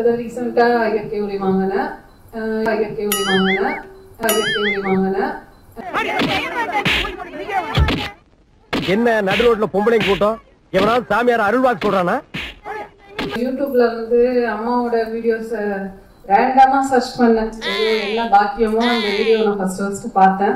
இப்போதான் ரீசெண்டாக இயற்கை உரி வாங்கினேன் அஹ் இயற்கை உரி வாங்கினேன் அஹ் இயற்கை உரி வாங்கினேன் என்ன நடு ரோட்ல பொம்பளைங்க கூட்டம் எவனாவது சாமியார் அருள்வாக்கு சொல்றானா யூடியூப்ல வந்து அம்மாவோட வீடியோஸ் ரேண்டமா சர்ச் பண்ணேன் இது என்ன பாக்கியமோ அந்த வீடியோ நான் ஃபர்ஸ்ட் ஃபர்ஸ்ட் பார்த்தேன்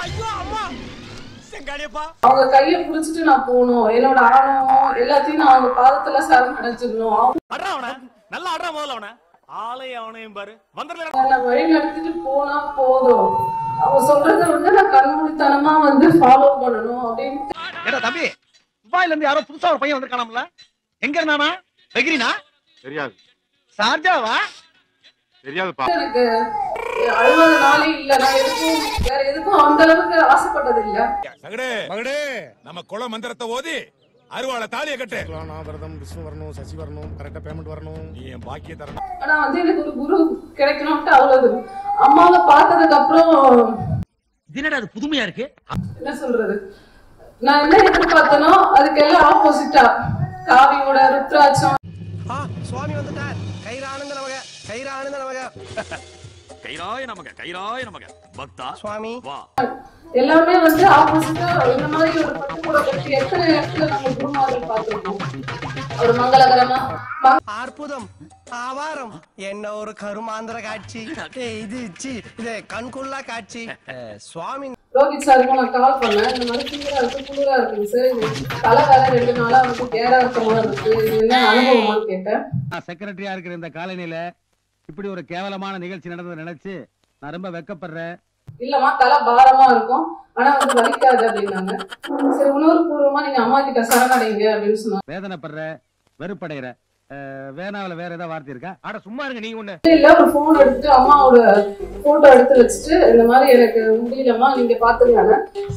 அவங்க கையை பிடிச்சிட்டு நான் போகணும் என்னோட ஆணவம் எல்லாத்தையும் நான் அவங்க பாதத்துல சரண் அடைஞ்சிடணும் அட்றா அவன நல்லா அட்றா முதல்ல அவன ஆளே அவனையும் பாரு வந்துடல அவங்க வழி நடத்திட்டு போனா போதும் அவங்க சொல்றத வந்து நான் கண்மூடித்தனமா வந்து ஃபாலோ பண்ணணும் அப்படின்னு ஏடா தம்பி துபாயில இருந்து யாரோ புதுசா ஒரு பையன் வந்திருக்கானாம்ல எங்க இருந்தானா வெகிரினா தெரியாது சார்ஜாவா தெரியாதுப்பா எனக்கு அழுவாத நாளே இல்ல நான் எதுக்கும் வேற எதுக்கும் அந்த அளவுக்கு ஆசைப்பட்டது இல்ல சகடே மகடே நம்ம குல மந்திரத்தை ஓதி அருவாளை தாலிய கட்டு விரதம் விஷ்ணு வரணும் சசி வரணும் கரெக்டா பேமெண்ட் வரணும் நீ என் பாக்கிய தரணும் ஆனா வந்து எனக்கு ஒரு குரு கிடைக்கணும்ட்டு அவ்வளவு அம்மாவை பார்த்ததுக்கு அப்புறம் என்னடா அது புதுமையா இருக்கு என்ன சொல்றது நான் என்ன எதிர்பார்த்தனோ அதுக்கெல்லாம் ஆப்போசிட்டா காவியோட ருத்ராட்சம் சுவாமி வந்துட்டார் கைரானந்த நமக கைரானந்த நமக கைராய நமக கைராய நமக பக்தா சுவாமி வா எல்லாமே வந்து ஆப்போசிட்டா இந்த மாதிரி ஒரு பட்டு கூட கட்டி எத்தனை இடத்துல நம்ம குருமார்கள் பார்த்திருக்கோம் ஒரு மங்களகரமா மங்க- அற்புதம் ஆவாரம் என்ன ஒரு கருமாந்திர காட்சி ஏய், இது சி இது கண்கொள்ளா காட்சி அஹ், சுவாமி ரோஹித் சாருக்கும் நான் கால் பண்ணேன் இந்த மாதிரி ஃபீவரா இருக்கு குளிரா இருக்குங்க சார் இது தலை வேற ரெண்டு நாளா வந்து கேரா இருக்க மாதிரி இருக்கு இது என்ன அனுபவமான்னு கேட்டேன் செக்ரட்டரியா இருக்கிற இந்த காலனில இப்படி ஒரு கேவலமான நிகழ்ச்சி நடந்ததை நினைச்சு நான் ரொம்ப வெக்கப்படுறேன் இல்லம்மா தலை பாரமா இருக்கும் ஆனா வந்து வலிக்காது அப்படின்னாங்க சரி உணர்வு பூர்வமா நீங்க அம்மா கிட்ட சரணடைங்க அப்படின்னு சொன்னாங்க வேதனைப்படுற வெறுப்படைகிற அஹ், வேணாவில வேற ஏதாவது வார்த்தை இருக்கா அட சும்மா இருங்க நீங்க ஒண்ணு இல்ல ஒரு போன் எடுத்துட்டு அம்மாவோட போட்டோ எடுத்து வச்சுட்டு இந்த மாதிரி எனக்கு முடியலம்மா நீங்க பாத்துக்கலாங்க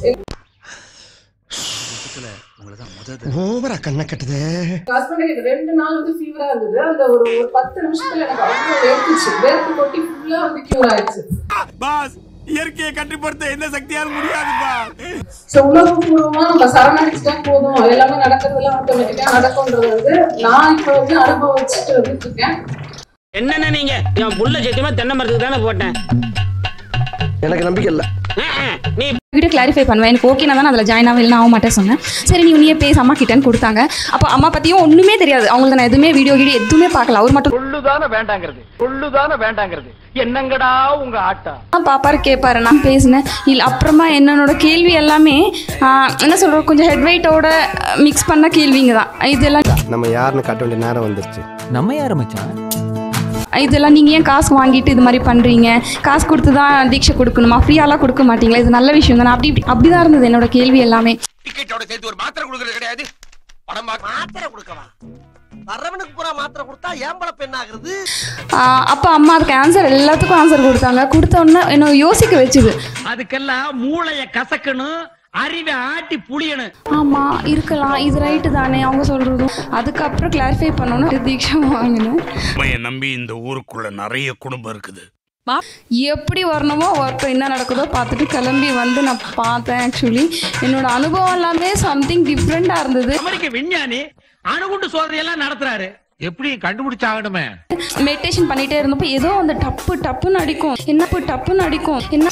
ஓவரா கண்ணை கட்டுதே ஹஸ்பண்டுக்கு ரெண்டு நாள் வந்து ஃபீவரா இருந்தது அந்த ஒரு ஒரு பத்து நிமிஷத்துல எனக்கு அவ்வளவு வேர்த்துச்சு வேர்த்து கொட்டி ஃபுல்லா வந்து கியூர் ஆயிடுச்சு பாஸ் இயற்கையை கட்டுப்படுத்த எந்த சக்தியாலும் முடியாதுப்பா ஸோ உணர்வுபூர்வமா நம்ம சரணடைச்சிட்டா போதும் எல்லாமே நடக்கிறதெல்லாம் ஆட்டோமேட்டிக்கா நடக்கும்ன்றது வந்து நான் இப்போ வந்து அனுபவிச்சுட்டு வந்துட்டு இருக்கேன் என்னென்ன நீங்க என் புள்ள சத்தியமா தென்னை மரத்துக்கு தானே போட்டேன் எனக்கு நம்பிக்கை இல்ல ஆ, ஆ, நீ வீடியோ கிளாரிஃபை பண்ணுவேன் எனக்கு ஓகே நான் அதில் ஜாயின் ஆகும் இல்லைனா ஆக மாட்டேன் சொன்னேன் சரி நீ உன்னையே பேச அம்மா கிட்டேன்னு கொடுத்தாங்க அப்போ அம்மா பற்றியும் ஒன்றுமே தெரியாது அவங்களுக்கு நான் எதுவுமே வீடியோ கீடியோ எதுவுமே பார்க்கல அவர் மட்டும் சொல்லுதானே வேண்டாங்கிறது சொல்லுதானே வேண்டாங்கிறது என்னங்கடா உங்க ஆட்டா தான் பாப்பாரு கேட்பாரு நான் பேசினேன் இல்லை அப்புறமா என்னோட கேள்வி எல்லாமே ஆ, என்ன சொல்கிறது கொஞ்சம் ஹெட் வெயிட்டோட மிக்ஸ் பண்ண கேள்விங்க தான் இதெல்லாம் நம்ம யாருன்னு காட்ட வேண்டிய நேரம் வந்துருச்சு நம்ம யாரு மச்சான் இதெல்லாம் நீங்கள் ஏன் காசு வாங்கிட்டு இது மாதிரி பண்ணுறீங்க காசு கொடுத்து தான் தீட்சை கொடுக்கணுமா ஃப்ரீயாலாம் கொடுக்க மாட்டீங்களா இது நல்ல விஷயம் தானே அப்படி இப்படி அப்படி தான் இருந்தது என்னோட கேள்வி எல்லாமே டிக்கெட்டோட சேர்த்து ஒரு மாத்திரை கொடுக்கறது கிடையாது படம் பார்க்க மாத்திரை கொடுக்கவா வர்றவனுக்கு பூரா மாத்திரை கொடுத்தா ஏம்பள பெண் ஆகுறது அப்போ அம்மா அதுக்கு ஆன்சர் எல்லாத்துக்கும் ஆன்சர் கொடுத்தாங்க கொடுத்த உடனே என்ன யோசிக்க வச்சுது அதுக்கெல்லாம் மூளைய கசக்கணும் அறிவை ஆட்டி புளியணும் ஆமா இருக்கலாம் இது ரைட்டு தானே அவங்க சொல்றதும் அதுக்கப்புறம் கிளாரிஃபை பண்ணணும் தீட்சை வாங்கினேன் உண்மையை நம்பி இந்த ஊருக்குள்ள நிறைய குடும்பம் இருக்குது எப்படி வரணுமோ ஒர்க் என்ன நடக்குதோ பார்த்துட்டு கிளம்பி வந்து நான் பார்த்தேன் ஆக்சுவலி என்னோட அனுபவம் எல்லாமே சம்திங் டிஃப்ரெண்டா இருந்தது அமெரிக்க விஞ்ஞானி அணுகுண்டு சோதனையெல்லாம் நடத்துறாரு எப்படி கண்டுபிடிச்சாகணுமே மெடிடேஷன் பண்ணிட்டே இருந்தப்போ ஏதோ அந்த டப்பு டப்புன்னு அடிக்கும் என்ன டப்புன்னு அடிக்கும் என்ன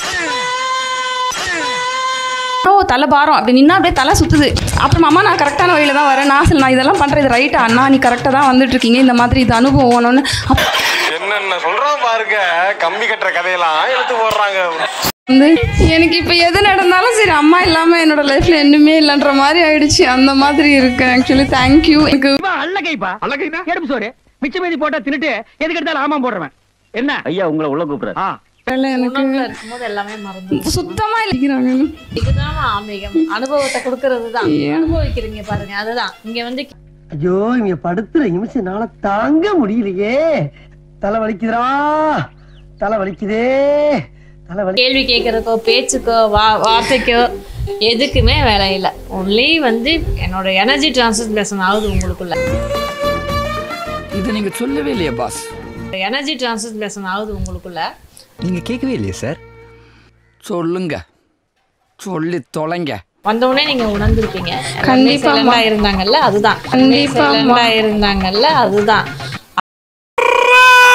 ஓ தலை பாரம் அப்படி நின்னா அப்படியே தலை சுத்துது அப்புறம் அம்மா நான் கரெக்டான வழியில தான் வரேன் நான் சொல்ல நான் இதெல்லாம் பண்றது ரைட்டா அண்ணா நீ கரெக்டாக தான் வந்துட்டு இருக்கீங்க இந்த மாதிரி இது அனுபவம் ஒன்று என்னென்ன சொல்றான் பாருங்க கம்பி கட்டுற கதையெல்லாம் எடுத்து போடுறாங்க வந்து எனக்கு இப்போ எது நடந்தாலும் சரி அம்மா இல்லாமல் என்னோட லைஃப்ல என்னமே இல்லைன்ற மாதிரி ஆயிடுச்சு அந்த மாதிரி இருக்கு ஆக்சுவலி தேங்க்யூ எனக்கு அல்லகைப்பா அல்லகைனா எடுப்பு சோறு மிச்ச மீதி போட்டா தின்னுட்டு எதுக்கு எடுத்தாலும் ஆமா போடுறவன் என்ன ஐயா உங்களை உள்ள கூப்பிடுற ஆ எனக்கு இருக்கும்போது எல்லாமே மறந்து சுத்தமா இல்லைங்கிறாங்க இதுதான் ஆன்மீகம் அனுபவத்தை கொடுக்கறது தான் அனுபவிக்கிறீங்க பாருங்க அதுதான் இங்க வந்து ஐயோ இங்க படுத்துற நிமிஷம்னால தாங்க முடியலையே தலை வலிக்குதுடா தலை வலிக்குதே தலை வலி கேள்வி கேட்கறதுக்கோ பேச்சுக்கோ வா வார்த்தைக்கோ எதுக்குமே வேலை இல்லை ஒன்லி வந்து என்னோட எனர்ஜி டிரான்ஸ்மிஷன் ஆகுது உங்களுக்குள்ள இது நீங்க சொல்லவே இல்லையா பாஸ் எனர்ஜி டிரான்ஸ்மிஷன் ஆகுது உங்களுக்குள்ள நீங்க கேட்கவே இல்லையா சார் சொல்லுங்க சொல்லி தொலைங்க வந்தவுடனே நீங்க உணர்ந்திருப்பீங்க கண்டிப்பா கண்டிப்பா இருந்தாங்கல்ல அதுதான் கண்டிப்பா கண்டிப்பா இருந்தாங்கல்ல அதுதான்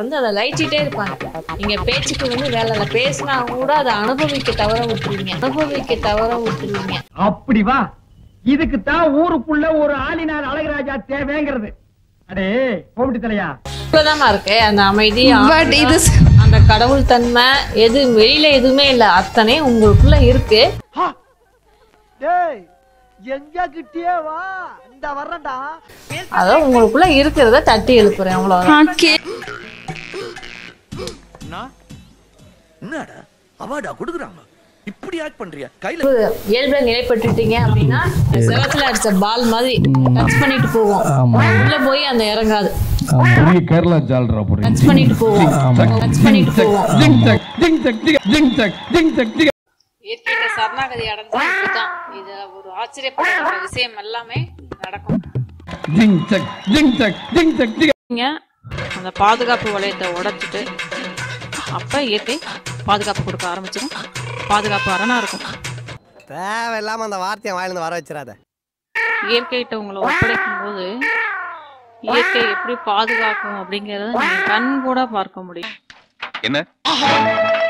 வந்து அதை லைச்சிட்டே இருப்பாங்க நீங்க பேச்சுக்கு வந்து வேலை இல்லை பேசினா கூட அதை அனுபவிக்க தவற விட்டுருவீங்க அனுபவிக்க தவற விட்டுருவீங்க அப்படி வா இதுக்கு தான் ஊருக்குள்ள ஒரு ஆளினார் அழகராஜா தேவைங்கிறது அடே கோமிட்டி தலையா இவ்வளவுதாம்மா இருக்கு அந்த அமைதி But ஆனந்தம், இது- அந்த கடவுள் தன்மை எது வெளியில எதுவுமே இல்லை அத்தனை உங்களுக்குள்ள இருக்கு டேய் எங்க கிட்டியே வா இந்த வர்றடா அதான் உங்களுக்குள்ள இருக்கிறத தட்டி எழுப்புறேன் அவ்வளவுதான் ஓகே என்னடா அவார்டா கொடுக்குறாங்க இப்படி ஆக்ட் பண்றியா கையில இயல்புல நிலைப்பட்டுட்டீங்க அப்படின்னா செவத்துல அடிச்ச பால் மாதிரி டச் பண்ணிட்டு போவோம் உள்ள போய் அந்த இறங்காது கேரளா ஜால்ரா டச் பண்ணிட்டு போவோம் டச் பண்ணிட்டு போவோம் இயற்கையில சரணாகதி அடைஞ்சா இப்படிதான் இது ஒரு ஆச்சரியப்படுற விஷயம் எல்லாமே நடக்கும் நீங்க அந்த பாதுகாப்பு வளையத்தை உடைச்சிட்டு அப்ப இயற்கை பாதுகாப்பு கொடுக்க ஆரம்பிச்சிடும் பாதுகாப்பு அரணா இருக்கும் தேவையில்லாம அந்த வார்த்தையை வாயிலிருந்து வர வச்சிடாத இயற்கைகிட்ட உங்களை ஒப்படைக்கும் போது இயற்கை எப்படி பாதுகாக்கும் அப்படிங்கறத நீங்க கண் கூட பார்க்க முடியும் என்ன